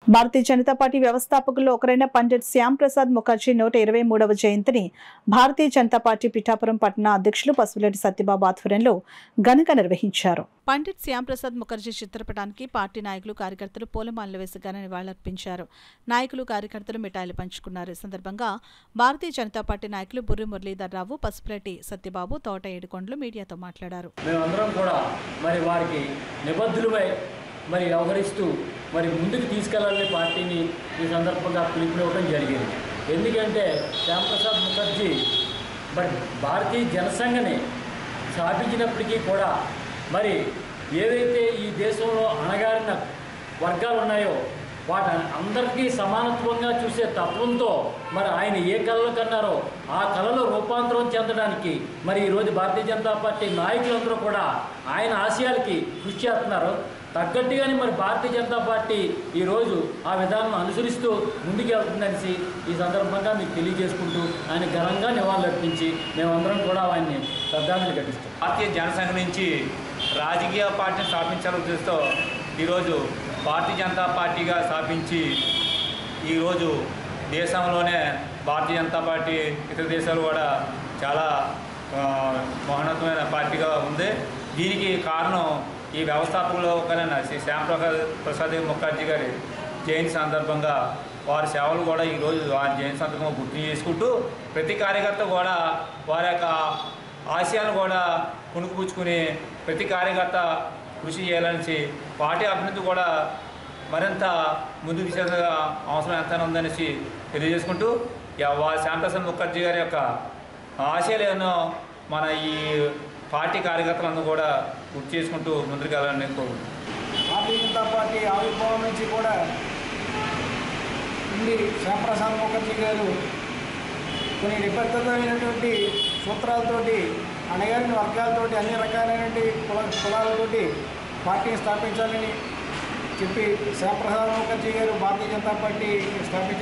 భారతీయ Janata party వ్యవస్థాపకుల్లో ఒకరైన పండిట్ శ్యామ్ ప్రసాద్ ముఖర్జీ నూట ఇరవై మూడవ జయంతిని భారతీయ జనతా పార్టీ పిఠాపురం పట్టణ అధ్యక్షులు పసుపులేటి సత్యబాబు ఆధ్వర్యంలో ఘనంగా నిర్వహించారు పండిట్ శ్యామ్ ప్రసాద్ ముఖర్జీ చిత్రపటానికి పార్టీ నాయకులు కార్యకర్తలు పూలమాలలు వేసి ఘన నివాళులర్పించారు నాయకులు కార్యకర్తలు మిఠాయిలు పంచుకున్నారు ఈ సందర్భంగా భారతీయ జనతా పార్టీ నాయకులు బుర్రి మురళీధర్ రావు పసుపులేటి సత్యబాబు తోట ఏడుకొండలు మీడియాతో మాట్లాడారు మేమందరం కూడా మరి వారికి నిబద్ధులమై మరి వ్యవహరిస్తూ మరి ముందుకు తీసుకెళ్లాలని పార్టీని ఈ సందర్భంగా పిలుపునివ్వడం జరిగింది ఎందుకంటే శ్యాంప్రసాద్ ముఖర్జీ మరి భారతీయ జనసంఘని స్థాపించినప్పటికీ కూడా మరి ఏవైతే ఈ దేశంలో అణగారిన వర్గాలు ఉన్నాయో వాటి అందరికీ సమానత్వంగా చూసే తత్వంతో మరి ఆయన ఏ కళలు కన్నారో ఆ కళలో రూపాంతరం చెందడానికి మరి ఈరోజు భారతీయ జనతా పార్టీ నాయకులందరూ కూడా ఆయన ఆశయాలకి కృషి చేస్తున్నారు తగ్గట్టుగానే మరి భారతీయ జనతా పార్టీ ఈరోజు ఆ విధానం అనుసరిస్తూ ముందుకు వెళ్తుందనేసి ఈ సందర్భంగా మీకు తెలియజేసుకుంటూ ఆయన ఘనంగా నివాళులర్పించి మేమందరం కూడా ఆయన్ని శ్రద్ధాంజలి ఘటిస్తాం భారతీయ జనసంఘ నుంచి రాజకీయ పార్టీని స్థాపించాలని ఉద్దేశంతో ఈరోజు భారతీయ జనతా పార్టీగా స్థాపించి ఈరోజు దేశంలోనే భారతీయ జనతా పార్టీ ఇతర దేశాలు కూడా చాలా ఆ, మహోన్నతమైన పార్టీగా ఉంది దీనికి కారణం ఈ వ్యవస్థాపకులు ఒకరైన శ్రీ శ్యాంప్రసాద్ ప్రసాద్ ముఖర్జీ గారి జయంతి సందర్భంగా వారి సేవలు కూడా ఈరోజు వారి జయంతి సందర్భంగా గుర్తు చేసుకుంటూ ప్రతి కార్యకర్త కూడా వారి యొక్క ఆశయాలు కూడా పుణుకుపుచ్చుకుని ప్రతి కార్యకర్త కృషి చేయాలనేసి పార్టీ అభివృద్ధి కూడా మరింత ముందుకు తీసే అవసరం ఎంత ఉందనేసి తెలియజేసుకుంటూ యా- వా శ్యాంప్రసాద్ ముఖర్జీ గారి యొక్క ఆశయాలు ఏమో మన ఈ పార్టీ కార్యకర్తలందరూ కూడా గుర్తు చేసుకుంటూ ముందుకు వెళ్ళాలని కోరుకుంటున్నాను భారతీయ జనతా పార్టీ ఆవిర్భావం నుంచి కూడా ఉండి శ్యామప్రసాద్ ముఖర్జీ గారు కొన్ని నిబద్ధతమైనటువంటి సూత్రాలతోటి అణగారిన వర్గాలతోటి అన్ని రకాలైనటువంటి కుల కులాలతోటి పార్టీని స్థాపించాలని చెప్పి శ్యామప్రసాద్ ముఖర్జీ గారు భారతీయ జనతా పార్టీ స్థాపించారు